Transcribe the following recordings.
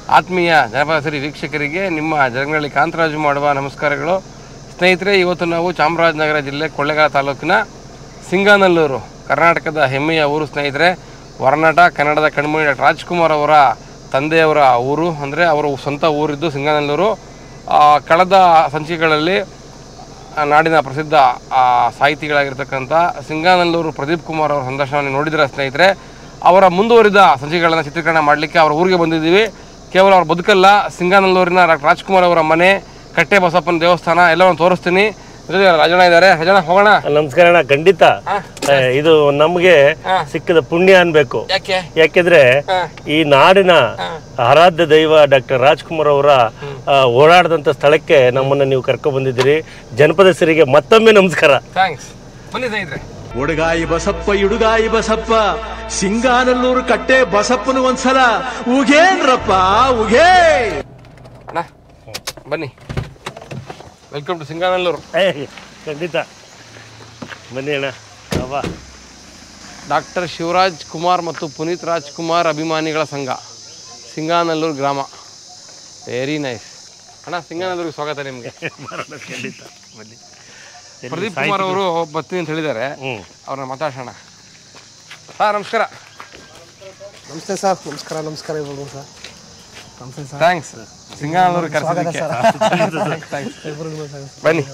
ಆತ್ಮೀಯ ಜನಪದ ಸಿರಿ ವೀಕ್ಷಕರಿಗೆ ನಿಮ್ಮ ಜನಗಳಲ್ಲಿ ಕಾಂತರಾಜು ಮಾಡುವ ನಮಸ್ಕಾರಗಳು ಸ್ನೇಹಿತರೆ ಇವತ್ತು ನಾವು ಚಾಮರಾಜನಗರ ಜಿಲ್ಲೆ ಕೊಳ್ಳೇಗಾಲ ತಾಲೂಕಿನ ಸಿಂಗಾನಲ್ಲೂರು ಕರ್ನಾಟಕದ ಹೆಮ್ಮೆಯ ಊರು ಸ್ನೇಹಿತರೆ ಹೊರನಾಟ ಕನ್ನಡದ ಕಣ್ಮಣಿ ಡಾಕ್ಟರ್ ರಾಜ್ಕುಮಾರ್ ಅವರ ತಂದೆಯವರ ಊರು ಅಂದರೆ ಅವರ ಸ್ವಂತ ಊರಿದ್ದು ಸಿಂಗಾನಲ್ಲೂರು ಆ, ಕಳೆದ ಸಂಚಿಕೆಗಳಲ್ಲಿ ಆ ನಾಡಿನ ಪ್ರಸಿದ್ಧ ಆ, ಸಾಹಿತಿಗಳಾಗಿರ್ತಕ್ಕಂಥ ಸಿಂಗಾನಲ್ಲೂರು ಪ್ರದೀಪ್ ಕುಮಾರ್ ಅವರ ಸಂದರ್ಶನವನ್ನು ನೋಡಿದ್ರೆ ಸ್ನೇಹಿತರೆ ಅವರ ಮುಂದುವರಿದ ಸಂಚಿಕೆಗಳನ್ನು ಚಿತ್ರೀಕರಣ ಮಾಡಲಿಕ್ಕೆ ಅವರ ಊರಿಗೆ ಬಂದಿದ್ದೀವಿ ಕೇವಲ ಅವ್ರ ಬದುಕಲ್ಲ ಸಿಂಗಾನಲ್ಲೂರಿನ ಡಾಕ್ಟರ್ ರಾಜ್ಕುಮಾರ್ ಅವರ ಮನೆ ಕಟ್ಟೆ ಬಸಪ್ಪನ ದೇವಸ್ಥಾನ ಎಲ್ಲವನ್ನು ತೋರಿಸ್ತೀನಿ ಜೊತೆಗೆ ರಾಜಣ್ಣ ಇದ್ದಾರೆ ರಾಜಣ್ಣ ಹೋಗೋಣ ನಮಸ್ಕಾರ ಅಣ್ಣ ಖಂಡಿತ ಏ, ಇದು ನಮಗೆ ಸಿಕ್ಕಿದ ಪುಣ್ಯ ಅನ್ಬೇಕು ಯಾಕೆ ಯಾಕೆಂದ್ರೆ ಈ ನಾಡಿನ ಆರಾಧ್ಯ ದೈವ ಡಾಕ್ಟರ್ ರಾಜ್ಕುಮಾರ್ ಅವರ ಆ, ಓಡಾಡದಂತ ಸ್ಥಳಕ್ಕೆ ನಮ್ಮನ್ನ ನೀವು ಕರ್ಕೊಂಡ್ ಬಂದಿದ್ದೀರಿ ಜನಪದ ಸಿರಿಗೆ ಮತ್ತೊಮ್ಮೆ ನಮಸ್ಕಾರ ಥ್ಯಾಂಕ್ಸ್ ಬನ್ನಿ ಸ್ನೇಹಿತರೆ ಉಡುಗಾಯಿ ಬಸಪ್ಪ ಇಡುಗಾಯಿ ಬಸಪ್ಪ ಸಿಂಗಾನಲ್ಲೂರು ಕಟ್ಟೆ ಬಸಪ್ಪನು ಒಂದ್ಸಲ ಉಗೇನ್ರಪ್ಪ ಉಗೇ ಅಣ್ಣ ಬನ್ನಿ ವೆಲ್ಕಮ್ ಟು ಸಿಂಗಾನಲ್ಲೂರು ಏ, ಖಂಡಿತ ಬನ್ನಿ ಅಣ್ಣ ಅವ ಡಾಕ್ಟರ್ ಶಿವರಾಜ್ ಕುಮಾರ್ ಮತ್ತು ಪುನೀತ್ ರಾಜ್ಕುಮಾರ್ ಅಭಿಮಾನಿಗಳ ಸಂಘ ಸಿಂಗಾನಲ್ಲೂರು ಗ್ರಾಮ ವೆರಿ ನೈಸ್ ಅಣ್ಣ ಸಿಂಗಾನಲ್ಲೂರಿಗೆ ಸ್ವಾಗತ ನಿಮಗೆ ಬರೋಣ ಖಂಡಿತ ಬನ್ನಿ ಪ್ರದೀಪ್ ಕುಮಾರ್ ಅವರು ಬರ್ತೀನಿ ಅಂತ ಹೇಳಿದ್ದಾರೆ ಹ್ಮ್ ಅವ್ರನ್ನ ಮಾತಾಡ್ಸೋಣ ಹಾಂ ನಮಸ್ಕಾರ ನಮಸ್ತೆ ಸರ್ ನಮಸ್ಕಾರ ನಮಸ್ಕಾರ ಇಬ್ಬರು ಸರ್ ನಮಸ್ತೆ ಸರ್ ಥ್ಯಾಂಕ್ಸ್ ಸಿಂಗಾನಲ್ಲೂರಿಗೆ ಕರೆಸೋದಕ್ಕೆ ಇಬ್ಬರಿಗೂ ಸರ್ ಬನ್ನಿ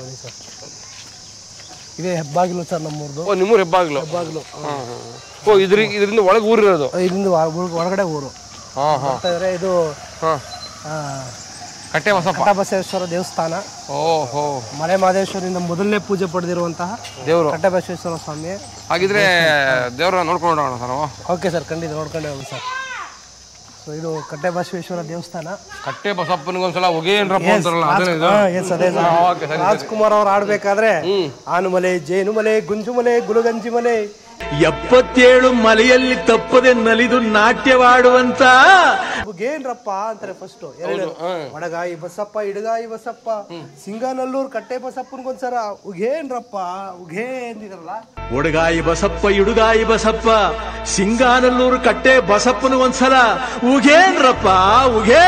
ಇದೇ ಹೆಬ್ಬಾಗಿಲು ಸರ್ ನಮ್ಮೂರ್ದು ಓ ನಿಮ್ಮೂರು ಹೆಬ್ಬಾಗ್ಲು ಹೆಬ್ಬಾಗಿಲು ಹಾಂ ಹಾಂ ಓ ಇದ್ರ ಇದರಿಂದ ಒಳಗೆ ಊರಿರೋದು ಇಲ್ಲಿಂದ ವ- ಊರ್- ಒಳಗಡೆ ಊರು ಹಾಂ ಹಾಂ ಬರ್ತಾ ಇದ್ರೆ ಇದು ಹಾಂ ಆ, ಕಟ್ಟೆ ಬಸಪ್ಪ ಕಟ್ಟಬಸವೇಶ್ವರ ದೇವಸ್ಥಾನ ಓಹೋ ಮಲೆ ಮಹದೇಶ್ವರಿಂದ ಮೊದಲನೇ ಪೂಜೆ ಪಡೆದಿರುವಂತಹ ದೇವರು ಕಟ್ಟಬಸವೇಶ್ವರ ಸ್ವಾಮಿ ಹಾಗಿದ್ರೆ ದೇವ್ರ ನೋಡ್ಕೊಂಡು ಹೋಗೋಣ ಸರ್ ನಾವು ಓಕೆ ಸರ್ ಖಂಡಿತ ನೋಡ್ಕೊಂಡೆ ಹೋಗಿ ಸರ್ ಸೊ ಇದು ಕಟ್ಟೆಬಸವೇಶ್ವರ ದೇವಸ್ಥಾನ ಕಟ್ಟೆ ಬಸಪ್ಪನಿಗೊಂದ್ಸಲ ಒಗೇನ್ರಪ್ಪ ಅಂತಾರಲ್ಲ ಅದೇನೇ ಇದು ಹಾ, yes, ಅದೇ ಸರ್. ಓಕೆ ಸರಿ ರಾಜ್ಕುಮಾರ್ ಅವ್ರು ಆಡ್ಬೇಕಾದ್ರೆ ಆನುಮಲೆ ಜೇನುಮಲೆ ಗುಂಜುಮಲೆ ಗುಲಗಂಜಿ ಮಲೆ ಎಪ್ಪತ್ತೇಳು ಮಲೆಯಲ್ಲಿ ತಪ್ಪದೆ ನಲಿದು ನಾಟ್ಯವಾಡುವಂತ ಏನ್ರಪ್ಪ ಅಂತಾರೆ ಫಸ್ಟ್ ಎರಡು ಒಡಗಾಯಿ ಬಸಪ್ಪ ಇಡಗಾಯಿ ಬಸಪ್ಪ ಸಿಂಗಾನಲ್ಲೂರು ಕಟ್ಟೆ ಬಸಪ್ಪನ್ಗೊಂದ್ಸರ ಉಗೇನ್ರಪ್ಪ ಉಗೇ ಅಂದಿದ್ರಲ್ಲ ಉಡುಗಾಯಿ ಬಸಪ್ಪ ಇಡುಗಾಯಿ ಬಸಪ್ಪ ಸಿಂಗಾನಲ್ಲೂರು ಕಟ್ಟೆ ಬಸಪ್ಪನು ಒಂದ್ಸಲ ಉಗೇನ್ರಪ್ಪ ಉಗೇ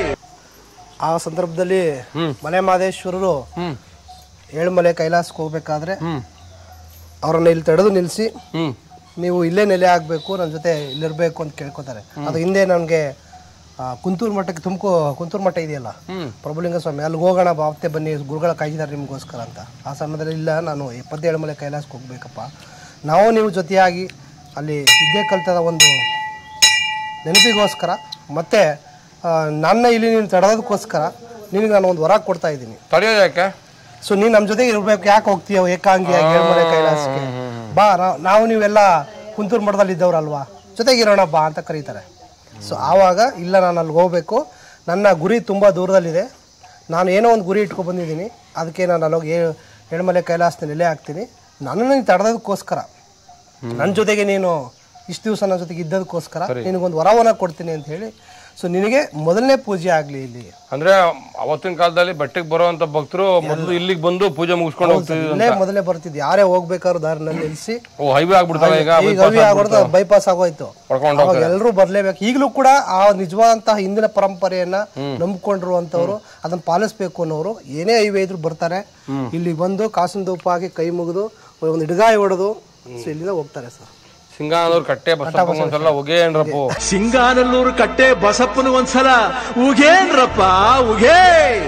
ಆ ಸಂದರ್ಭದಲ್ಲಿ ಮಲೆ ಮಹದೇಶ್ವರರು ಏಳುಮಲೆ ಕೈಲಾಸಕ್ಕೆ ಹೋಗ್ಬೇಕಾದ್ರೆ ಅವ್ರನ್ನ ಇಲ್ಲಿ ತಡೆದು ನಿಲ್ಲಿಸಿ ಹ್ಮ್ ನೀವು ಇಲ್ಲೇ ನೆಲೆ ಆಗ್ಬೇಕು ನನ್ನ ಜೊತೆ ಇಲ್ಲಿರ್ಬೇಕು ಅಂತ ಕೇಳ್ಕೊತಾರೆ ಅದು ಹಿಂದೆ ನನಗೆ ಕುಂತೂರು ಮಠಕ್ಕೆ ತುಮಕೂ ಕುಂತೂರು ಮಠ ಇದೆಯಲ್ಲ ಪ್ರಭುಲಿಂಗ ಸ್ವಾಮಿ ಅಲ್ಲಿಗೆ ಹೋಗೋಣ ಬಾವತ್ತೆ ಬನ್ನಿ ಗುರುಗಳ ಕಾಯ್ದಿದ್ದಾರೆ ನಿಮಗೋಸ್ಕರ ಅಂತ ಆ ಸಮಯದಲ್ಲಿ ಇಲ್ಲ ನಾನು ಎಪ್ಪತ್ತೇಳು ಮಲೆ ಕೈಲಾಸಕ್ಕೆ ಹೋಗ್ಬೇಕಪ್ಪ ನಾವು ನೀವು ಜೊತೆಯಾಗಿ ಅಲ್ಲಿ ವಿದ್ಯೆ ಕಲಿತದ ಒಂದು ನೆನಪಿಗೋಸ್ಕರ ಮತ್ತೆ ಆ, ನನ್ನ ಇಲ್ಲಿ ನೀನು ತಡೆದೋದಕ್ಕೋಸ್ಕರ ನಿನಗೆ ನಾನು ಒಂದು ವರ ಕೊಡ್ತಾ ಇದ್ದೀನಿ ತಡೆಯೋದು ಯಾಕೆ ಸೊ ನೀನು ನಮ್ಮ ಜೊತೆಗೆ ಇರ್ಬೇಕು ಯಾಕೆ ಹೋಗ್ತೀಯ ಏಕಾಂಗಿಯಾಗಿ ಏಳ್ಮಲೆ ಕೈಲಾಸಕ್ಕೆ ಬಾ ನಾ- ನಾವು ನೀವೆಲ್ಲ ಕುಂತೂರು ಮಠದಲ್ಲಿ ಇದ್ದವ್ರಲ್ವಾ ಜೊತೆಗೆ ಇರೋಣ ಬಾ ಅಂತ ಕರೀತಾರೆ ಸೊ ಆವಾಗ ಇಲ್ಲ ನಾನು ಅಲ್ಲಿಗೆ ಹೋಗ್ಬೇಕು ನನ್ನ ಗುರಿ ತುಂಬ ದೂರದಲ್ಲಿದೆ ನಾನು ಏನೋ ಒಂದು ಗುರಿ ಇಟ್ಕೊಂಡು ಬಂದಿದ್ದೀನಿ ಅದಕ್ಕೆ ನಾನು ಅಲ್ಲೋಗಿ ಏ ಏಳ್ಮಲೆ ಕೈಲಾಸದ ನೆಲೆ ಹಾಕ್ತೀನಿ ನನ್ನನ್ನು ನೀನು ತಡೆದೋದಕ್ಕೋಸ್ಕರ ನನ್ನ ಜೊತೆಗೆ ನೀನು ಇಷ್ಟು ದಿವಸ ನನ್ನ ಜೊತೆಗೆ ಇದ್ದದಕ್ಕೋಸ್ಕರ ನಿನಗೊಂದು ವರವನ್ನ ಕೊಡ್ತೀನಿ ಅಂತ ಹೇಳಿ ಸೊ ನಿನಗೆ ಮೊದಲನೇ ಪೂಜೆ ಆಗಲಿ ಇಲ್ಲಿ ಅಂದ್ರೆ ಅವತ್ತಿನ ಕಾಲದಲ್ಲಿ ಬೆಟ್ಟಕ್ಕೆ ಬರುವಂತ ಭಕ್ತರು ಮೊದಲು ಇಲ್ಲಿಗೆ ಬಂದು ಪೂಜೆ ಮುಗಿಸ್ಕೊಂಡು ಹೋಗ್ತಿದ್ರು ಇಲ್ಲೇ ಮೊದಲೇ ಬರ್ತಿದ್ದು ಯಾರೇ ಹೋಗ್ಬೇಕಾದ್ರು ದಾರಿನಲ್ಲಿ ನಿಲ್ಲಿಸಿ ಓ ಹೈವೇ ಆಗ್ಬಿಡ್ತಾವೆ ಈಗ ಈಗ ಅವಿ ಆಗ್ಬಿಡ್ತು ಬೈಪಾಸ್ ಆಗೋಯ್ತು ಹೊಡ್ಕೊಂಡು ಅವಾಗ ಎಲ್ಲರೂ ಬರ್ಲೇಬೇಕು ಈಗಲೂ ಕೂಡ ಆ ನಿಜವಾದಂತಹ ಹಿಂದಿನ ಪರಂಪರೆಯನ್ನ ನಂಬಿಕೊಂಡಿರುವಂತವ್ರು ಅದನ್ನ ಪಾಲಿಸ್ಬೇಕು ಅನ್ನೋರು ಏನೇ ಹೈವೇ ಇದ್ರು ಬರ್ತಾರೆ ಇಲ್ಲಿ ಬಂದು ಕಾಸಿನ ಧೂಪ ಹಾಕಿ ಕೈ ಮುಗಿದು ಒಂದು ಹಿಡ್ಗಾಯಿ ಹೊಡೆದು ಸೊ ಇಲ್ಲಿಂದ ಹೋಗ್ತಾರೆ ಸರ್ ಸಿಂಗಾನೂರು ಕಟ್ಟೆ ಬಸಪ್ಪ ಒಂದ್ಸಲ ಒಗೇನ್ರಪ್ಪು ಸಿಂಗಾನಲ್ಲೂರು ಕಟ್ಟೆ ಬಸಪ್ಪನು ಒಂದ್ಸಲ ಉಗೇನ್ರಪ್ಪ ಉಗೇ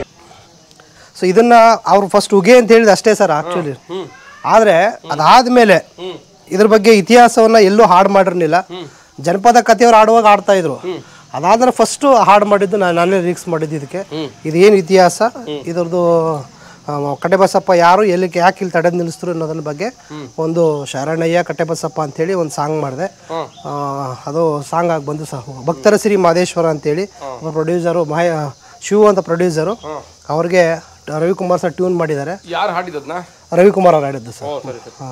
ಸೊ ಇದನ್ನ ಅವ್ರು ಫಸ್ಟ್ ಉಗೆ ಅಂತ ಹೇಳಿದ ಅಷ್ಟೇ ಸರ್ ಆಕ್ಚುಲಿ ಆದ್ರೆ ಅದಾದ್ಮೇಲೆ ಇದ್ರ ಬಗ್ಗೆ ಇತಿಹಾಸವನ್ನ ಎಲ್ಲೂ ಹಾಡು ಮಾಡಿರ್ಲಿಲ್ಲ ಜನಪದ ಕಥೆಯವ್ರು ಆಡುವಾಗ ಆಡ್ತಾ ಇದ್ರು ಅದಾದ್ರೆ ಫಸ್ಟ್ ಹಾಡು ಮಾಡಿದ್ದು ನಾನು ನಾನೇ ರಿಕ್ಸ್ ಮಾಡಿದ್ದು ಇದಕ್ಕೆ ಇದೇನು ಇತಿಹಾಸ ಇದ್ರದ್ದು ಆ, ಕಟ್ಟೆಬಸಪ್ಪ ಯಾರು ಎಲ್ಲಿ ಯಾಕೆ ಇಲ್ಲಿ ತಡೆದು ನಿಲ್ಲಿಸಿದ್ರು ಅನ್ನೋದ್ರ ಬಗ್ಗೆ ಒಂದು ಶರಣಯ್ಯ ಕಟ್ಟೆಬಸಪ್ಪ ಅಂತೇಳಿ ಒಂದು ಸಾಂಗ್ ಮಾಡಿದೆ ಅದು ಸಾಂಗ್ ಆಗಿ ಬಂದು ಸಹ ಭಕ್ತರ ಶ್ರೀ ಮಾದೇಶ್ವರ ಅಂತೇಳಿ ಒಬ್ಬ ಪ್ರೊಡ್ಯೂಸರು ಮಹ ಶಿವು ಅಂತ ಪ್ರೊಡ್ಯೂಸರು ಅವ್ರಿಗೆ ರವಿಕುಮಾರ್ ಸರ್ ಟ್ಯೂನ್ ಮಾಡಿದ್ದಾರೆ ಯಾರು ಹಾಡಿದದ್ನ ರವಿಕುಮಾರ್ ಅವ್ರು ಆಡಿದ್ದು ಸರ್ ಹಾಂ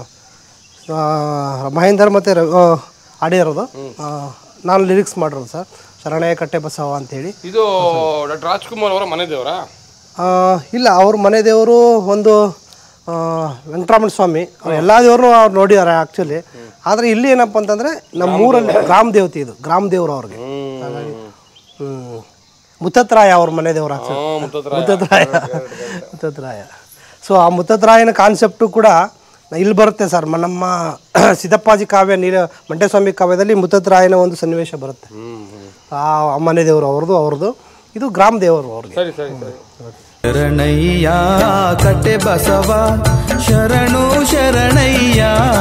ಮಹೇಂದರ್ ಮತ್ತು ರವಿ ಆ, ಆಡಿರೋದು ಆ, ನಾನು ಲಿರಿಕ್ಸ್ ಮಾಡಿರೋದು ಸರ್ ಶರಣಯ್ಯ ಕಟ್ಟೆ ಬಸವ ಅಂತೇಳಿ ಇದು ಡಾಕ್ಟರ್ ರಾಜ್ಕುಮಾರ್ ಅವರ ಮನೆ ದೇವರಾ ಆ, ಇಲ್ಲ ಅವ್ರ ಮನೆ ದೇವರು ಒಂದು ಆ, ವೆಂಕಟರಮಣ ಸ್ವಾಮಿ ಅವ್ರು ಎಲ್ಲ ದೇವ್ರನ್ನೂ ಅವ್ರು ನೋಡಿದ್ದಾರೆ ಆ್ಯಕ್ಚುಲಿ ಆದರೆ ಇಲ್ಲಿ ಏನಪ್ಪ ಅಂತಂದರೆ ನಮ್ಮ ಊರಲ್ಲಿ ಗ್ರಾಮ ದೇವತೆ ಇದು ಗ್ರಾಮ ದೇವರು ಅವ್ರಿಗೆ ಹಾಗಾಗಿ ಹ್ಞೂ ಮುತ್ತತ್ರಾಯ ಅವ್ರ ಮನೆ ದೇವ್ರ ಹ್ಞೂ ಮುತ್ತತ್ರ ಮುತ್ತತ್ರಾಯ ಮುತ್ತತ್ರಾಯ ಸೊ ಆ ಮುತ್ತತ್ರಾಯನ ಕಾನ್ಸೆಪ್ಟು ಕೂಡ ಇಲ್ಲಿ ಬರುತ್ತೆ ಸರ್ ಮ- ನಮ್ಮ ಸಿದ್ದಪ್ಪಾಜಿ ಕಾವ್ಯ ನೀಲ ಮಂಟೇಸ್ವಾಮಿ ಕಾವ್ಯದಲ್ಲಿ ಮುತ್ತತ್ರಾಯನ ಒಂದು ಸನ್ನಿವೇಶ ಬರುತ್ತೆ ಹ್ಞೂ ಹ್ಞೂ ಆ ಮನೆ ದೇವರು ಅವ್ರದ್ದು ಅವ್ರದ್ದು ಇದು ಗ್ರಾಮ ದೇವರು ಅವ್ರಿಗೆ ಸರಿ ಸರಿ ಸರಿ ಶರಣಯ್ಯ ಕಟ್ಟೆ ಬಸವ ಶರಣು ಶರಣಯ್ಯ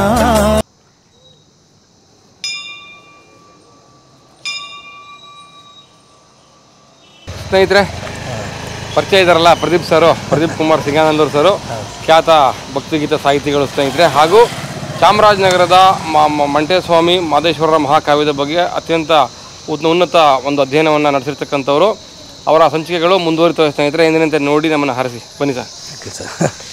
ಸ್ನೇಹಿತರೆ ಪರಿಚಯ ಇದ್ದಾರಲ್ಲ ಪ್ರದೀಪ್ ಸರು ಪ್ರದೀಪ್ ಕುಮಾರ್ ಸಿಂಗಾನಂದೂರ್ ಸರು ಖ್ಯಾತ ಭಕ್ತಿಗೀತ ಸಾಹಿತಿಗಳು ಸ್ನೇಹಿತರೆ ಹಾಗೂ ಚಾಮರಾಜನಗರದ ಮ- ಮ- ಮಂಟೇಸ್ವಾಮಿ ಮಾದೇಶ್ವರರ ಮಹಾಕಾವ್ಯದ ಬಗ್ಗೆ ಅತ್ಯಂತ ಉತ್- ಉನ್ನತ ಒಂದು ಅಧ್ಯಯನವನ್ನು ನಡೆಸಿರ್ತಕ್ಕಂಥವ್ರು ಅವರ ಸಂಚಿಕೆಗಳು ಮುಂದುವರಿತವೆ ಸ್ನೇಹಿತರೆ ಎಂದಿನಂತೆ ನೋಡಿ ನಮ್ಮನ್ನು ಹರಿಸಿ ಬನ್ನಿ ಸರ್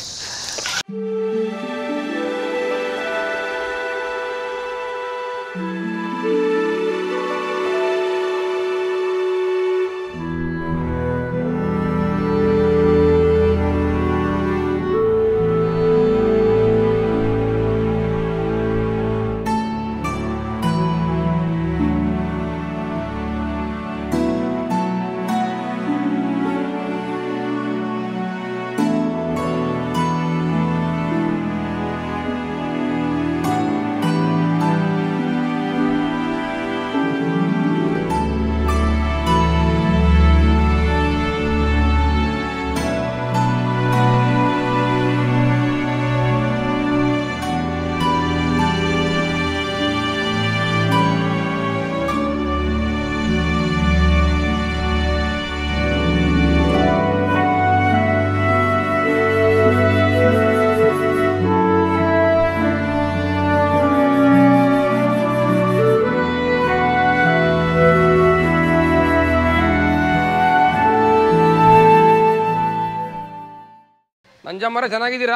ನಂಜಮ್ಮರ ಚೆನ್ನಾಗಿದ್ದೀರಾ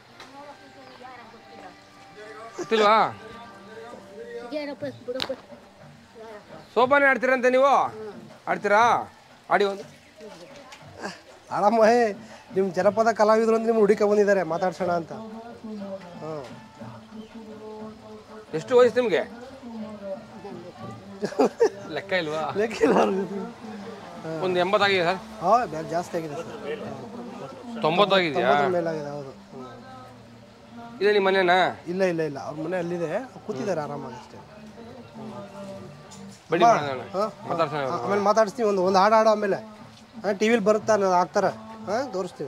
ಗೊತ್ತಿಲ್ವಾ ಸೋಪಾನೆ ಆಡ್ತೀರಂತೆ ನೀವು ಆಡ್ತೀರಾ ಆಡಿ ಒಂದು ಆಳಮ್ಮ ಹೇ ನಿಮ್ಮ ಜನಪದ ಕಲಾವಿದರು ಅಂತ ನಿಮ್ಮ ಹುಡುಕ ಬಂದಿದ್ದಾರೆ ಮಾತಾಡ್ಸೋಣ ಅಂತ ಹಾಂ ಎಷ್ಟು ವಯಸ್ಸು ನಿಮಗೆ ಲೆಕ್ಕ ಇಲ್ವಾ ಲೆಕ್ಕಿಲ್ಲ ಒಂದು ಎಂಬತ್ತಾಗಿದೆ ಸರ್ ಹಾಂ ಜಾಸ್ತಿ ಆಗಿದೆ ಸರ್ ತೊಂಬತ್ತಾಗಿದೆಯಾ ಅದ್ರ ಮೇಲಾಗಿದೆ ಹೌದು ಹ್ಮ್. ಇದೆ ನಿಮ್ಮ ಮನೆನಾ ಇಲ್ಲ ಇಲ್ಲ ಇಲ್ಲ ಅವ್ರ ಮನೆ ಅಲ್ಲಿದೆ ಕೂತಿದ್ದಾರೆ ಆರಾಮಾಗಿ ಅಷ್ಟೇ ಬಡಿ ಮಾಡೋಣ. ಹಾಂ ಮಾತಾಡ್ಸೋಣ ಆಮೇಲೆ ಮಾತಾಡಿಸ್ತೀವಿ ಒಂದು ಒಂದು ಹಾಡು ಹಾಡು ಆಮೇಲೆ ಹಾಂ ಟಿ ವಿಲಿ ಬರುತ್ತಾ ಅನ್ನೋದು ಹಾಕ್ತಾರೆ ಹಾಂ ತೋರಿಸ್ತೀವಿ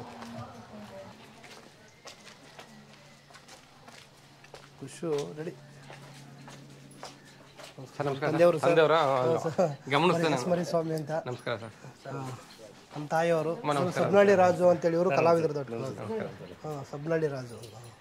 ಖುಷು ರೆಡಿ ಸರ್ ನಮಸ್ಕಾರ ತಂದೆಯವರು ಸರ್. ತಂದೆಯವರಾ ಗಮನಿಸ್ತೇನೆ ನಾನು. ಸ್ಮರಿ ಸ್ವಾಮಿ ಅಂತ ನಮಸ್ಕಾರ ಸರ್ ನಮ್ಮ ತಾಯಿಯವರು ಸಬ್ನಳ್ಳಿ ರಾಜು ಅಂತೇಳಿ ಇವರು ಕಲಾವಿದರು ದೊಡ್ಡ ಹಾಂ ಸಬ್ನಳ್ಳಿ ರಾಜು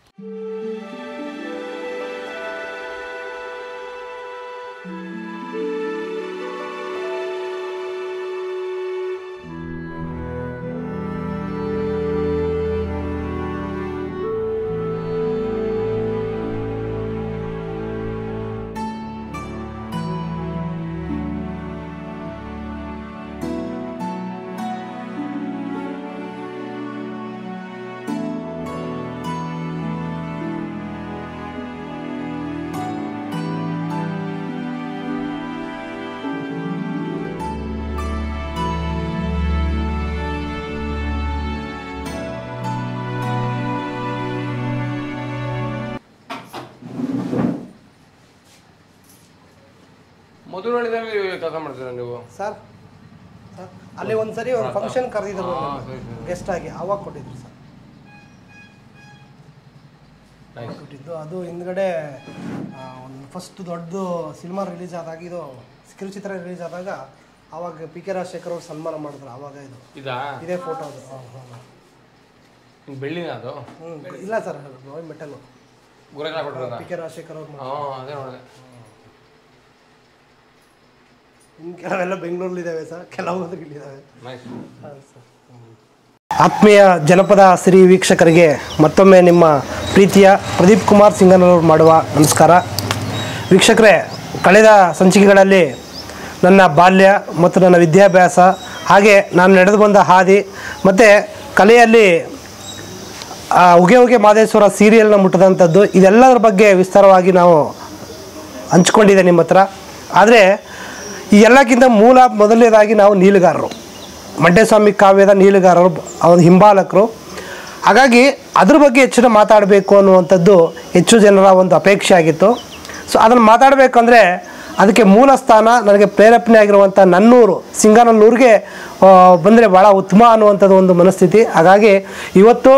ಮೊದಲು ನೋಡಿದಾಗ ಕೆಲಸ ಮಾಡ್ತೀರಾ ನೀವು ಸರ್ ಸರ್ ಅಲ್ಲಿ ಒಂದ್ಸರಿ ಒಂದು ಫಂಕ್ಷನ್ ಕರೆದಿದ್ರು ಗೆಸ್ಟ್ ಆಗಿ ಅವಾಗ ಕೊಟ್ಟಿದ್ರು ಸರ್ ನೈಸ್ ಕೊಟ್ಟಿದ್ದು ಅದು ಹಿಂದ್ಗಡೆ ಆ, ಒಂದು ಫಸ್ಟ್ ದೊಡ್ಡದು ಸಿನಿಮಾ ರಿಲೀಸ್ ಆದಾಗ ಇದು ಕಿರುಚಿತ್ರ ರಿಲೀಸ್ ಆದಾಗ ಅವಾಗ ಪಿ ಕೆ ರಾಜಶೇಖರ್ ಅವ್ರು ಸನ್ಮಾನ ಮಾಡಿದ್ರು ಅವಾಗ ಇದು ಇದಾ ಇದೇ ಫೋಟೋ ಅದು ಹಾಂ ಹಾಂ ಹಿಂಗ್ ಬೆಳ್ಳಿನ ಅದು ಹ್ಞೂ ಇಲ್ಲ ಸರ್ ಮೆಟಲು ಗುರಗಳ ಕೊಟ್ಟಿರೋದ ಪಿ ಕೆ ರಾಜಶೇಖರ್ ಅವ್ರು ಹಾಂ ಅದೇ ನೋಡಿದೆ ಇನ್ನು ಕೆಲವೆಲ್ಲ ಬೆಂಗಳೂರಲ್ಲಿದ್ದಾವೆ ಸರ್ ಕೆಲವೊಂದು ಇಲ್ಲಿದ್ದಾವೆ ನೈಸ್ ಆತ್ಮೀಯ ಜನಪದ ಸಿರಿ ವೀಕ್ಷಕರಿಗೆ ಮತ್ತೊಮ್ಮೆ ನಿಮ್ಮ ಪ್ರೀತಿಯ ಪ್ರದೀಪ್ ಕುಮಾರ್ ಸಿಂಗನವರು ಮಾಡುವ ನಮಸ್ಕಾರ ವೀಕ್ಷಕರೇ ಕಳೆದ ಸಂಚಿಕೆಗಳಲ್ಲಿ ನನ್ನ ಬಾಲ್ಯ ಮತ್ತು ನನ್ನ ವಿದ್ಯಾಭ್ಯಾಸ ಹಾಗೆ ನಾನು ನಡೆದು ಬಂದ ಹಾದಿ ಮತ್ತು ಕಲೆಯಲ್ಲಿ ಆ, ಉಗೆ ಉಗೆ ಮಾದೇಶ್ವರ ಸೀರಿಯಲ್ನ ಮುಟ್ಟದಂಥದ್ದು ಇದೆಲ್ಲದರ ಬಗ್ಗೆ ವಿಸ್ತಾರವಾಗಿ ನಾವು ಹಂಚ್ಕೊಂಡಿದ್ದೆ ನಿಮ್ಮ ಹತ್ರ ಆದರೆ ಈ ಎಲ್ಲಕ್ಕಿಂತ ಮೂಲ ಮೊದಲನೇದಾಗಿ ನಾವು ನೀಲುಗಾರರು ಮಂಟೇಸ್ವಾಮಿ ಕಾವ್ಯದ ನೀಲಗಾರರು ಅವರ ಹಿಂಬಾಲಕರು ಹಾಗಾಗಿ ಅದ್ರ ಬಗ್ಗೆ ಹೆಚ್ಚಿನ ಮಾತಾಡಬೇಕು ಅನ್ನುವಂಥದ್ದು ಹೆಚ್ಚು ಜನರ ಒಂದು ಅಪೇಕ್ಷೆ ಆಗಿತ್ತು ಸೊ ಅದನ್ನು ಮಾತಾಡಬೇಕಂದ್ರೆ ಅದಕ್ಕೆ ಮೂಲ ಸ್ಥಾನ ನನಗೆ ಪ್ರೇರೇಪಣೆ ಆಗಿರುವಂಥ ನನ್ನೂರು ಸಿಂಗನಲ್ಲೂರಿಗೆ ಬಂದರೆ ಭಾಳ ಉತ್ತಮ ಅನ್ನುವಂಥದ್ದು ಒಂದು ಮನಸ್ಥಿತಿ ಹಾಗಾಗಿ ಇವತ್ತು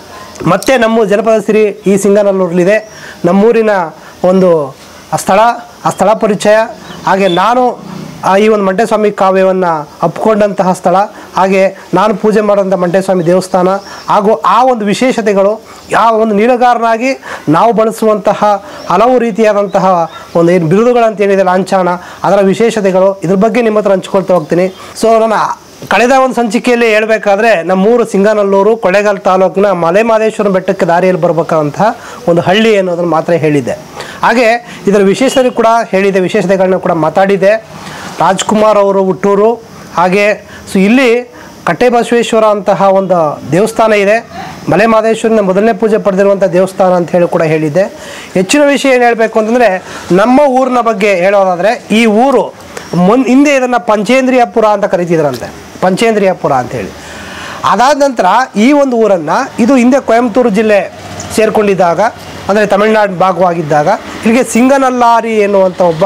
ಮತ್ತೆ ನಮ್ಮ ಜನಪದ ಸಿರಿ ಈ ಸಿಂಗನಲ್ಲೂರಲ್ಲಿದೆ ನಮ್ಮೂರಿನ ಒಂದು ಆ ಸ್ಥಳ ಆ ಸ್ಥಳ ಪರಿಚಯ ಹಾಗೆ ನಾನು ಆ ಈ ಒಂದು ಮಂಟೇಸ್ವಾಮಿ ಕಾವ್ಯವನ್ನು ಅಪ್ಕೊಂಡಂತಹ ಸ್ಥಳ ಹಾಗೆ ನಾನು ಪೂಜೆ ಮಾಡಿದಂಥ ಮಂಟೇಸ್ವಾಮಿ ದೇವಸ್ಥಾನ ಹಾಗೂ ಆ ಒಂದು ವಿಶೇಷತೆಗಳು ಯಾವ ಒಂದು ನೀಲಗಾರನಾಗಿ ನಾವು ಬಳಸುವಂತಹ ಹಲವು ರೀತಿಯಾದಂತಹ ಒಂದು ಏನು ಬಿರುದುಗಳಂತ ಏನಿದೆ ಲಾಂಛನ ಅದರ ವಿಶೇಷತೆಗಳು ಇದ್ರ ಬಗ್ಗೆ ನಿಮ್ಮ ಹತ್ರ ಹಂಚ್ಕೊಳ್ತಾ ಹೋಗ್ತೀನಿ ಸೊ ನಾನು ಕಳೆದ ಒಂದು ಸಂಚಿಕೆಯಲ್ಲಿ ಹೇಳಬೇಕಾದ್ರೆ ನಮ್ಮೂರು ಸಿಂಗನಲ್ಲೂರು ಕೊಳ್ಳೇಗಾಲ ತಾಲೂಕಿನ ಮಲೆ ಮಹದೇಶ್ವರ ಬೆಟ್ಟಕ್ಕೆ ದಾರಿಯಲ್ಲಿ ಬರಬೇಕಂತಹ ಒಂದು ಹಳ್ಳಿ ಅನ್ನೋದನ್ನು ಮಾತ್ರ ಹೇಳಿದ್ದೆ ಹಾಗೆ ಇದರ ವಿಶೇಷತೆ ಕೂಡ ಹೇಳಿದೆ ವಿಶೇಷತೆಗಳನ್ನ ಕೂಡ ಮಾತಾಡಿದೆ ರಾಜ್ಕುಮಾರ್ ಅವರು ಹುಟ್ಟೂರು ಹಾಗೆ ಸೊ ಇಲ್ಲಿ ಕಟ್ಟೆ ಬಸವೇಶ್ವರ ಅಂತಹ ಒಂದು ದೇವಸ್ಥಾನ ಇದೆ ಮಲೆ ಮಹದೇಶ್ವರನ ಮೊದಲನೇ ಪೂಜೆ ಪಡೆದಿರುವಂಥ ದೇವಸ್ಥಾನ ಅಂತ ಹೇಳಿ ಕೂಡ ಹೇಳಿದ್ದೆ ಹೆಚ್ಚಿನ ವಿಷಯ ಏನು ಹೇಳಬೇಕು ಅಂತಂದರೆ ನಮ್ಮ ಊರಿನ ಬಗ್ಗೆ ಹೇಳೋದಾದರೆ ಈ ಊರು ಮುನ್ ಹಿಂದೆ ಇದನ್ನು ಪಂಚೇಂದ್ರಿಯಪುರ ಅಂತ ಕರಿತಿದ್ರಂತೆ ಪಂಚೇಂದ್ರಿಯಪುರ ಅಂತೇಳಿ ಅದಾದ ನಂತರ ಈ ಒಂದು ಊರನ್ನು ಇದು ಹಿಂದೆ ಕೊಯಂಬತ್ತೂರು ಜಿಲ್ಲೆ ಸೇರಿಕೊಂಡಿದ್ದಾಗ ಅಂದರೆ ತಮಿಳುನಾಡು ಭಾಗವಾಗಿದ್ದಾಗ ಇಲ್ಲಿಗೆ ಸಿಂಗನಲ್ಲಾರಿ ಎನ್ನುವಂಥ ಒಬ್ಬ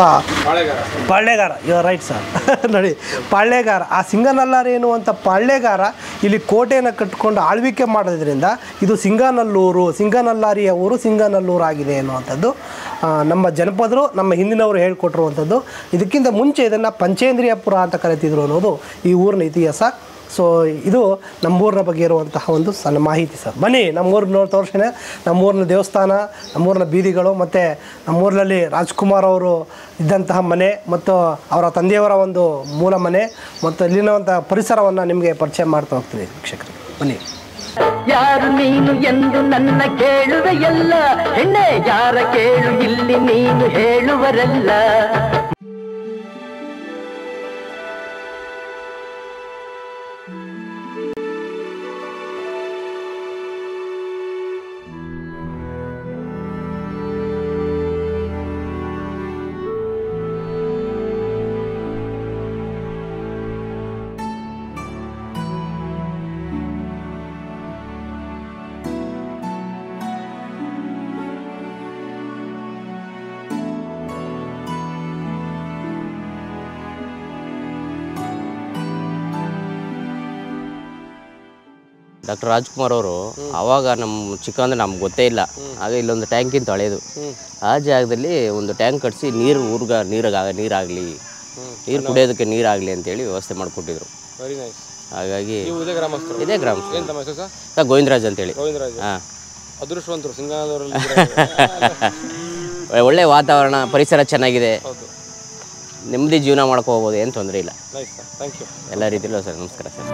ಪಾಳ್ಯಗಾರ ಯು ರೈಟ್ ಸರ್ ನೋಡಿ ಪಾಳ್ಯಗಾರ ಆ ಸಿಂಗನಲ್ಲಾರಿ ಎನ್ನುವಂಥ ಪಾಳ್ಯಗಾರ ಇಲ್ಲಿ ಕೋಟೆಯನ್ನು ಕಟ್ಟಿಕೊಂಡು ಆಳ್ವಿಕೆ ಮಾಡೋದ್ರಿಂದ ಇದು ಸಿಂಗನಲ್ಲೂರು ಸಿಂಗನಲ್ಲಾರಿಯ ಊರು ಸಿಂಗನಲ್ಲೂರು ಆಗಿದೆ ಎನ್ನುವಂಥದ್ದು ಆ, ನಮ್ಮ ಜನಪದರು ನಮ್ಮ ಹಿಂದಿನವರು ಹೇಳ್ಕೊಟ್ಟಿರುವಂಥದ್ದು ಇದಕ್ಕಿಂತ ಮುಂಚೆ ಇದನ್ನು ಪಂಚೇಂದ್ರಿಯಪುರ ಅಂತ ಕರಿತಿದ್ರು ಅನ್ನೋದು ಈ ಊರಿನ ಇತಿಹಾಸ ಸೊ ಇದು ನಮ್ಮೂರಿನ ಬಗ್ಗೆ ಇರುವಂತಹ ಒಂದು ಸಣ್ಣ ಮಾಹಿತಿ ಸರ್ ಬನ್ನಿ ನಮ್ಮೂರಿನ ನೋಡಿ ತೋರಿಸ್ತೇನೆ ನಮ್ಮೂರಿನ ದೇವಸ್ಥಾನ ನಮ್ಮೂರಿನ ಬೀದಿಗಳು ಮತ್ತು ನಮ್ಮೂರಿನಲ್ಲಿ ರಾಜ್ಕುಮಾರ್ ಅವರು ಇದ್ದಂತಹ ಮನೆ ಮತ್ತು ಅವರ ತಂದೆಯವರ ಒಂದು ಮೂಲ ಮನೆ ಮತ್ತು ಇಲ್ಲಿರುವಂಥ ಪರಿಸರವನ್ನು ನಿಮಗೆ ಪರಿಚಯ ಮಾಡ್ತಾ ಹೋಗ್ತೀನಿ ವೀಕ್ಷಕರು ಬನ್ನಿ ಯಾರು ನೀನು ಎಂದು ನನ್ನ ಕೇಳುವೆಯಲ್ಲ ಹೆಣ್ಣೆ ಯಾರ ಕೇಳು ಇಲ್ಲಿ ನೀನು ಹೇಳುವರಲ್ಲ ಡಾಕ್ಟರ್ ರಾಜ್ಕುಮಾರ್ ಅವರು ಆವಾಗ ನಮ್ಮ ಚಿಕ್ಕಂದ್ರೆ ನಮ್ಗೆ ಗೊತ್ತೇ ಇಲ್ಲ ಆಗ ಇಲ್ಲೊಂದು ಟ್ಯಾಂಕಿಂತ ಹಳೇದು ಆ ಜಾಗದಲ್ಲಿ ಒಂದು ಟ್ಯಾಂಕ್ ಕಟ್ಸಿ ನೀರು ಊರ್ಗ ನೀರಾಗ ನೀರಾಗಲಿ ನೀರು ಕುಡಿಯೋದಕ್ಕೆ ನೀರಾಗಲಿ ಅಂತೇಳಿ ವ್ಯವಸ್ಥೆ ಮಾಡಿಕೊಟ್ಟಿದ್ರು ವೆರಿ ನೈಸ್ ಹಾಗಾಗಿ ನೀವು ಇದೇ ಗ್ರಾಮಸ್ಥರು ಇದೇ ಗ್ರಾಮ ಏನು ತಮ್ಮ ಹೆಸರು ಸರ್ ಸರ್ ಗೋವಿಂದರಾಜ್ ಅಂತೇಳಿ ಗೋವಿಂದರಾಜ್ ಹಾಂ ಅದೃಷ್ಟವಂತರು ಸಿಂಗಾನದವರಲ್ಲಿ ಒಳ್ಳೆ ವಾತಾವರಣ ಪರಿಸರ ಚೆನ್ನಾಗಿದೆ ಹೌದು ನೆಮ್ಮದಿ ಜೀವನ ಮಾಡ್ಕೊ ಹೋಗ್ಬೋದು ಏನು ತೊಂದರೆ ಇಲ್ಲ ನೈಸ್ ಸರ್ ಥ್ಯಾಂಕ್ ಯು ಎಲ್ಲ ರೀತಿಯಲ್ಲೂ ಸರ್ ನಮಸ್ಕಾರ ಸರ್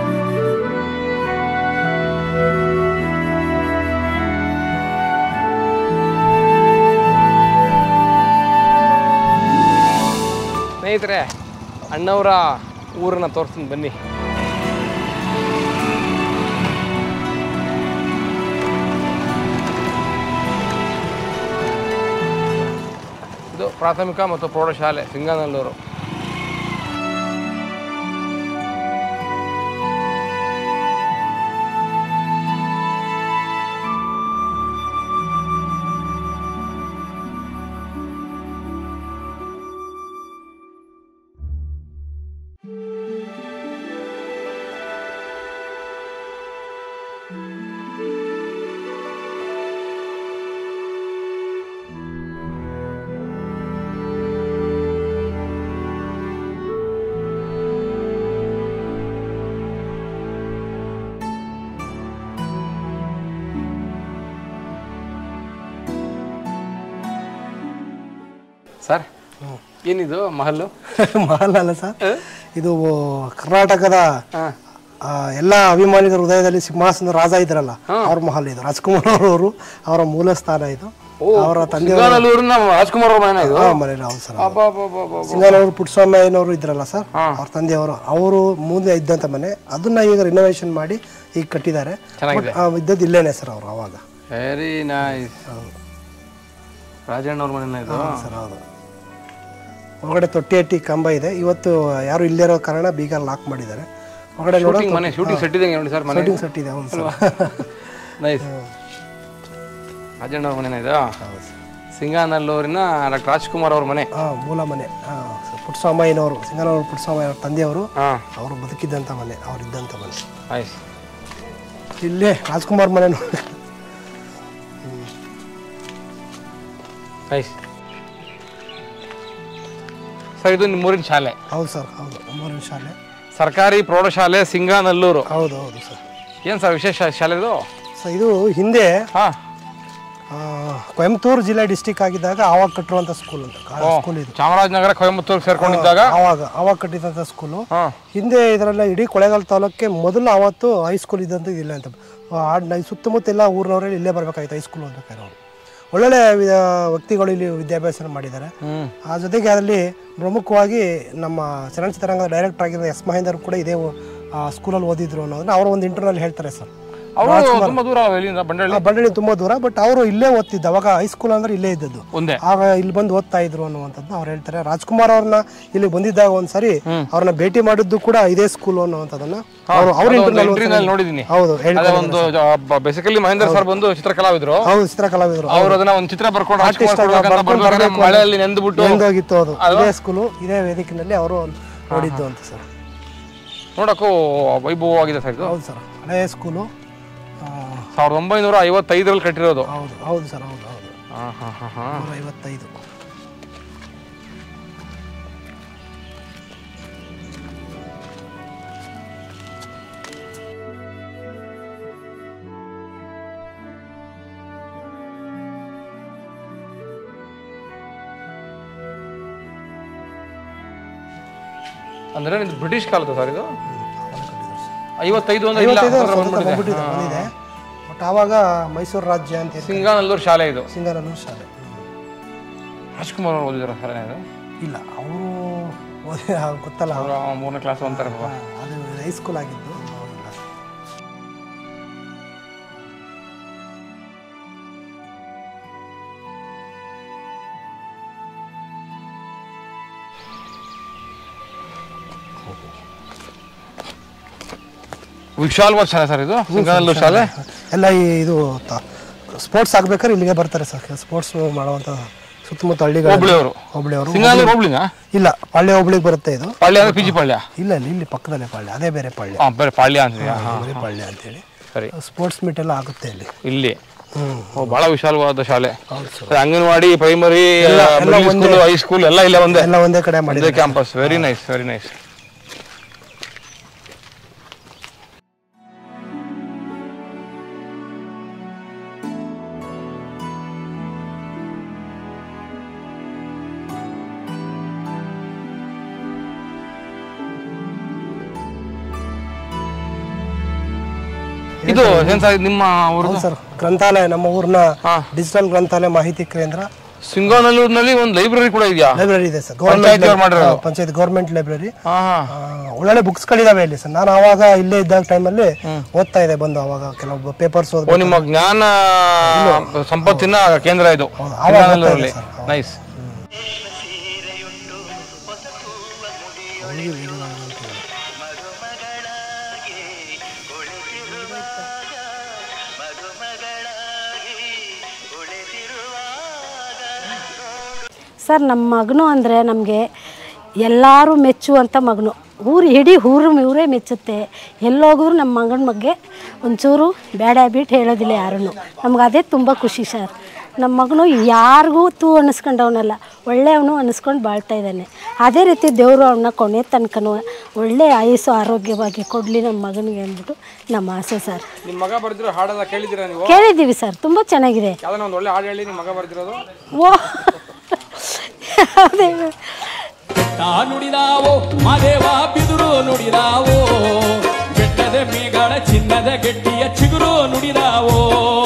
ಸ್ನೇಹಿತರೆ ಅಣ್ಣವರ ಊರನ್ನ ತೋರಿಸ್ತೀನಿ ಬನ್ನಿ ಇದು ಪ್ರಾಥಮಿಕ ಮತ್ತು ಪ್ರೌಢಶಾಲೆ ಸಿಂಗಾನಲ್ಲೂರು ಸರ್ ಏನಿದು ಮಹಲ್ಲು ಮಹಲ್ ಅಲ್ಲ ಸರ್ ಇದು ಕರ್ನಾಟಕದ ಆ, ಎಲ್ಲ ಅಭಿಮಾನಿಗಳ ಹೃದಯದಲ್ಲಿ ಸಿಂಹಾಸನ ರಾಜ ಇದ್ರಲ್ಲ ಅವ್ರ ಮಹಲ್ ಇದು ರಾಜ್ಕುಮಾರ್ ಅವರು ಅವರ ಮೂಲ ಸ್ಥಾನ ಇದು ಅವರ ತಂದೆಯವರ ಸಿಂಗಾನಲ್ಲೂರಿನ ರಾಜ್ಕುಮಾರ್ ಅವ್ರ ಮನೆ ಇದು ಆ, ಮನೇಲಿ ಹೌದು ಸರ್ ಅಬ್ಬಬ್ಬಬ್ಬಬ್ಬ. ಸಿಂಗಾನವರು ಪುಟ್ಟಸ್ವಾಮಿಯನವರು ಇದ್ರಲ್ಲ ಸರ್ ಅವ್ರ ತಂದೆಯವರು ಅವರು ಮುಂದೆ ಇದ್ದಂಥ ಮನೆ ಅದನ್ನ ಈಗ ರಿನೋವೇಷನ್ ಮಾಡಿ ಈಗ ಕಟ್ಟಿದ್ದಾರೆ ಚೆನ್ನಾಗಿದೆ. ಬಟ್, ಆ, ಇದ್ದದ್ದು ಇಲ್ಲೇನೆ ಸರ್ ಅವರು ಅವಾಗ ವೆರಿ ನೈಸ್ ರಾಜಣ್ಣ ಅವ್ರ ಮನೆನ ಇದು ಸರ್ ಹೌದು ಒಳಗಡೆ ತೊಟ್ಟಿ ಹಟ್ಟಿ ಕಂಬ ಇದೆ ಇವತ್ತು ಯಾರು ಇಲ್ಲೇ ಇರೋ ಕಾರಣ ಬೀಗ ಲಾಕ್ ಮಾಡಿದ್ದಾರೆ ಹೊರಗಡೆ ನೋಡೋ ಶೂಟಿಂಗ್ ಮನೆ ಶೂಟಿಂಗ್ ಸೆಟ್ ಇದೆ ನೋಡಿ ಸರ್ ಮನೆ ಶೂಟಿಂಗ್ ಸೆಟ್ ಇದೆ ಹೌದು ಸರ್ ನೈಸ್ ರಾಜಣ್ಣವ್ರ ಮನೆನ ಇದು ಸಿಂಗಾನಲ್ಲೂರಿನ ಡಾಕ್ಟರ್ ರಾಜ್ಕುಮಾರ್ ಅವ್ರ ಮನೆ ಹಾಂ ಮೂಲ ಮನೆ ಹಾಂ ಪುಟ್ಟಸ್ವಾಮಯ್ಯನವರು ಸಿಂಗನವರು ಪುಟ್ಟಸ್ವಾಮಯ್ಯ ಅವ್ರ ತಂದೆಯವರು ಹಾಂ ಅವರು ಬದುಕಿದ್ದಂಥ ಮನೆ ಅವ್ರು ಇದ್ದಂಥ ಮನೆ ನೈಸ್ ಇಲ್ಲೇ ರಾಜ್ಕುಮಾರ್ ಮನೆ ನೋಡಿ ನೈಸ್ ಸರ್ ಇದು ನಿಮ್ಮೂರಿನ ಶಾಲೆ ಹೌದು ಸರ್ ಹೌದು ಮೂರಿನ ಶಾಲೆ ಸರ್ಕಾರಿ ಪ್ರೌಢಶಾಲೆ ಸಿಂಗಾನಲ್ಲೂರು ಹೌದು ಹೌದು ಸರ್ ಏನು ಸರ್ ವಿಶೇಷ ಶಾಲೆದು ಸೊ ಇದು ಹಿಂದೆ ಹಾಂ ಆ, ಕೊಯಂಬತ್ತೂರು ಜಿಲ್ಲೆ ಡಿಸ್ಟಿಕ್ ಆಗಿದ್ದಾಗ ಆವಾಗ ಕಟ್ಟಿರುವಂಥ ಸ್ಕೂಲ್ ಅಂತ ಸ್ಕೂಲ್ ಇದು ಚಾಮರಾಜನಗರ ಕೊಯಂಬತ್ತೂರು ಸೇರ್ಕೊಂಡಿದ್ದಾಗ ಆವಾಗ ಆವಾಗ ಕಟ್ಟಿದಂಥ ಸ್ಕೂಲು ಹಾಂ ಹಿಂದೆ ಇದರೆಲ್ಲ ಇಡೀ ಕೊಳೆಗಾಲ ತಾಲೂಕಿಗೆ ಮೊದಲು ಆವತ್ತು ಹೈಸ್ಕೂಲ್ ಇದ್ದಂಥ ಇಲ್ಲ ಅಂತ ಆ, ನ- ಸುತ್ತಮುತ್ತ ಎಲ್ಲ ಊರಿನವರೆಲ್ಲ ಇಲ್ಲೇ ಬರಬೇಕಾಗಿತ್ತು ಹೈಸ್ಕೂಲ್ ಓದ್ಬೇಕಾದ್ರೆ ಅವರು ಒಳ್ಳೊಳ್ಳೆ ವಿ- ವ್ಯಕ್ತಿಗಳು ಇಲ್ಲಿ ವಿದ್ಯಾಭ್ಯಾಸ ಮಾಡಿದ್ದಾರೆ ಆ ಜೊತೆಗೆ ಅದರಲ್ಲಿ ಪ್ರಮುಖವಾಗಿ ನಮ್ಮ ಚಲನಚಿತ್ರರಂಗದ ಡೈರೆಕ್ಟರ್ ಆಗಿರೋ ಎಸ್ ಮಹೇಂದರ್ ಕೂಡ ಇದೇ ಸ್ಕೂಲಲ್ಲಿ ಓದಿದ್ರು ಅನ್ನೋದನ್ನ ಅವರು ಒಂದು ಇಂಟರ್ನಲ್ಲಿ ಹೇಳ್ತಾರೆ ಸರ್ ಅವರು ತುಂಬ ದೂರ ಅಲ್ಲ ಇಲ್ಲಿಂದ ಬಂಡಳ್ಳಿ ಬಂಡಳಿ ತುಂಬ ದೂರ ಬಟ್ ಅವರು ಇಲ್ಲೇ ಓದ್ತಿದ್ದು ಅವಾಗ ಹೈಸ್ಕೂಲ್ ಅಂದ್ರೆ ಇಲ್ಲೇ ಇದ್ದದ್ದು ಒಂದೇ ಆಗ ಇಲ್ಲಿ ಬಂದು ಓದ್ತಾ ಇದ್ರು ಅನ್ನುವಂಥದ್ದು ಅವ್ರು ಹೇಳ್ತಾರೆ ರಾಜ್ಕುಮಾರ್ ಅವ್ರನ್ನ ಇಲ್ಲಿ ಬಂದಿದ್ದಾಗ ಒಂದ್ಸರಿ ಅವ್ರನ್ನ ಭೇಟಿ ಮಾಡಿದ್ದು ಕೂಡ ಇದೇ ಸ್ಕೂಲ್ ಅನ್ನುವಂಥದ್ದನ್ನ ಅವ್ರು ಅವ್ರ ಇಂಟರ್ನಲ್ ಇಂಟ್ರಿನಲ್ಲಿ ನೋಡಿದ್ದೀನಿ ಹೌದು ಹೇಳಿ ಅದೇ ಒಂದು ಬೇಸಿಕಲಿ ಮಹೇಂದ್ರ ಸರ್ ಬಂದು ಚಿತ್ರಕಲಾವಿದ್ರು ಹೌದು ಚಿತ್ರಕಲಾವಿದರು ಅವ್ರು ಅದನ್ನ ಒಂದು ಚಿತ್ರ ಬರ್ಕೊಂಡು ಆರ್ಟಿಸ್ಟ್ ರಾಜ್ಕುಮಾರ್ ಕೊಡ್ಬೇಕಂತ ಬರ್ಬೇಕಾದ್ರೆ ಮಳೆಯಲ್ಲಿ ನೆಂದ್ಬಿಟ್ಟು ಹೆಂಗಾಗಿತ್ತು ಅದು ಇದೇ ಸ್ಕೂಲು ಇದೇ ವೇದಿಕೆನಲ್ಲಿ ಅವರು ನೋಡಿದ್ದು ಅಂತ ಸರ್ ನೋಡಕ್ಕೂ ವೈಭವವಾಗಿದೆ ಸರ್ ಇದು ಹೌದು ಸರ್ ಹಳೇ ಸ್ಕೂಲು ಸಾವಿರದ ಒಂಬೈನೂರ ಐವತ್ತೈದರಲ್ಲಿ ಕಟ್ಟಿರೋದು ಹೌದು ಹೌದು ಸರ್ ಹೌದು ಹೌದು ಹಾಂ ಹಾಂ ಹಾಂ ಹಾಂ ನೂರ ಐವತ್ತೈದು ಅಂದ್ರೆ ಇದು ಬ್ರಿಟಿಷ್ ಕಾಲದ ಸರ್ ಇದು ಐವತ್ತೈದು ಅಂದ್ರೆ ಇಲ್ಲ ಐವತ್ತೈದು ಹತ್ರ ಸ್ವತಂತ್ರ ಬಂದ್ಬಿಟ್ಟಿದೆ. ಬಂದ್ಬಿಟ್ಟಿದೆ ಬಂದಿದೆ ಬಟ್ ಆವಾಗ ಮೈಸೂರು ರಾಜ್ಯ ಅಂತ ಹೇಳಿ ಸಿಂಗಾನಲ್ಲೂರು ಶಾಲೆ ಇದು ಸಿಂಗಾನಲ್ಲೂರು ಶಾಲೆ ರಾಜ್ಕುಮಾರ್ ಅವರು ಓದಿದಾರ ಸರ್ ಇದು ಇಲ್ಲ ಅವರು ಗೊತ್ತಲ್ಲ ಅವರು ಮೂರನೇ ಕ್ಲಾಸ್ ಅಂತಾರೆ ಪಾಪ ಅದು ಹೈಸ್ಕೂಲ್ ಆಗಿದ್ದು ಅವ್ರಿಲ್ಲ. ವಿಶಾಲವಾದ ಶಾಲೆ ಸರ್ ಇದು ಸಿಂಗಾನಲ್ಲೂರು ಶಾಲೆ ಎಲ್ಲ ಈ ಇದು ಸ್ಪೋರ್ಟ್ಸ್ ಆಗ್ಬೇಕಾದ್ರೆ ಇಲ್ಲಿಗೆ ಬರ್ತಾರೆ ಸರ್ ಸ್ಪೋರ್ಟ್ಸ್ ಮಾಡುವಂತ ಸುತ್ತಮುತ್ತ ಹಳ್ಳಿಗಳು ಹುಬ್ಳಿಯವರು ಹೋಬಳಿಯವರು ಸಿಂಗಾನಲ್ಲೂರು ಹೋಬ್ಳಿನಾ ಇಲ್ಲ ಪಾಳ್ಯ ಹೋಬಳಿಗೆ ಬರುತ್ತೆ ಇದು ಪಾಳ್ಯ ಅಂದ್ರೆ ಪಿ ಜಿ ಪಾಳ್ಯ ಇಲ್ಲ ಇಲ್ಲಿ ಇಲ್ಲಿ ಪಕ್ಕದಲ್ಲೇ ಪಾಳ್ಯ ಅದೇ ಬೇರೆ ಪಾಳ್ಯ ಹಾಂ ಬೇರೆ ಪಾಳ್ಯ ಅಂತಿದೆ ಬರೀ ಪಾಳ್ಯ ಅಂತೇಳಿ ಸರಿ ಸ್ಪೋರ್ಟ್ಸ್ ಮೀಟ್ ಎಲ್ಲ ಆಗುತ್ತೆ ಇಲ್ಲಿ ಇಲ್ಲಿ ಹ್ಮ್ ಓ ಬಹಳ ವಿಶಾಲವಾದ ಶಾಲೆ ಹೌದು ಸರ್ ಅದೇ ಅಂಗನವಾಡಿ ಪ್ರೈಮರಿ ಎಲ್ಲ ಸ್ಕೂಲ್ ಹೈಸ್ಕೂಲ್ ಎಲ್ಲ ಇಲ್ಲ ಒಂದೇ ಎಲ್ಲ ಒಂದೇ ಕಡೆ ಒಂದೇ ಮಾಡಿದ್ದಾರೆ campus very nice very nice ಇದು ಏನ್ ಸರ್ ನಿಮ್ಮ ಊರು ಹೌದು ಸರ್ ಗ್ರಂಥಾಲಯ ನಮ್ಮ ಊರಿನ ಹಾ. ಡಿಜಿಟಲ್ ಗ್ರಂಥಾಲಯ ಮಾಹಿತಿ ಕೇಂದ್ರ ಸಿಂಗಾನಲ್ಲೂರಿನಲ್ಲಿ ಒಂದು ಲೈಬ್ರರಿ ಕೂಡ ಇದೆಯಾ ಲೈಬ್ರರಿ ಇದೆ ಸರ್ ಪಂಚಾಯ್ತಿ ಅವ್ರು ಮಾಡಿರೋದು? ಪಂಚಾಯತ್ ಗೌರ್ಮೆಂಟ್ ಲೈಬ್ರರಿ ಹಾ ಹಾ ಒಳ್ಳೊಳ್ಳೆ ಬುಕ್ಸ್ಗಳಿದಾವೆ ಇಲ್ಲಿ ಸರ್ ನಾನು ಆವಾಗ ಇಲ್ಲೇ ಇದ್ದಾಗ ಟೈಮಲ್ಲಿ ಓದ್ತಾ ಇದೆ ಬಂದು ಅವಾಗ ಕೆಲವು ಪೇಪರ್ಸ್ ಓ ಓದ್ಬೇಕು ನಿಮ್ಮ ಜ್ಞಾನ ಸಂಪತ್ತಿನ ಕೇಂದ್ರ ಇದು ಹೌದು, ಆವಾಗ ಸಿಂಗಾನಲ್ಲೂರಲ್ಲಿ ಗೊತ್ತಾಗಿದೆ ಸರ್, ನೈಸ್ ಸರ್ ನಮ್ಮ ಮಗನು ಅಂದರೆ ನಮಗೆ ಎಲ್ಲರೂ ಮೆಚ್ಚುವಂಥ ಮಗನು ಊರು ಇಡೀ ಊರು ಊರೇ ಮೆಚ್ಚುತ್ತೆ ಎಲ್ಲೋಗಿದ್ರು ನಮ್ಮ ಮಗನ ಬಗ್ಗೆ ಒಂಚೂರು ಬೇಡ ಬಿಟ್ಟು ಹೇಳೋದಿಲ್ಲ ಯಾರೂ ನಮ್ಗೆ ಅದೇ ತುಂಬ ಖುಷಿ ಸರ್ ನಮ್ಮ ಮಗನು ಯಾರಿಗೂ ತೂ ಅನ್ನಿಸ್ಕೊಂಡವನಲ್ಲ ಒಳ್ಳೆಯವನು ಅನ್ನಿಸ್ಕೊಂಡು ಬಾಳ್ತಾ ಇದ್ದಾನೆ ಅದೇ ರೀತಿ ದೇವರು ಅವನ್ನ ಕೊನೆ ತನಕನೂ ಒಳ್ಳೆ ಆಯುಸ್ಸು ಆರೋಗ್ಯವಾಗಿ ಕೊಡಲಿ ನಮ್ಮ ಮಗನಿಗೆ ಅಂದ್ಬಿಟ್ಟು ನಮ್ಮ ಆಸೆ ಸರ್ ನಿಮ್ಮ ಮಗ ಬರ್ದಿರೋ ಹಾಡೆಲ್ಲ ಕೇಳಿದ್ದೀರಾ ನೀವು ಕೇಳಿದ್ದೀವಿ ಸರ್ ತುಂಬ ಚೆನ್ನಾಗಿದೆ ಯಾವ್ದಾನ ಒಂದು ಒಳ್ಳೆ ಹಾಡು ಹೇಳಿ ನಿಮ್ಮ ಮಗ ಬರ್ದಿರೋದು ಓ ಅದೇ ತಾ ನುಡಿದಾವೋ ಮಾದೇವ ಬಿದುರು ನುಡಿದಾವೋ ಬೆಟ್ಟದ ಮೇಗಳ ಚಿನ್ನದ ಗಟ್ಟಿಯ ಚಿಗುರು ನುಡಿದಾವೋ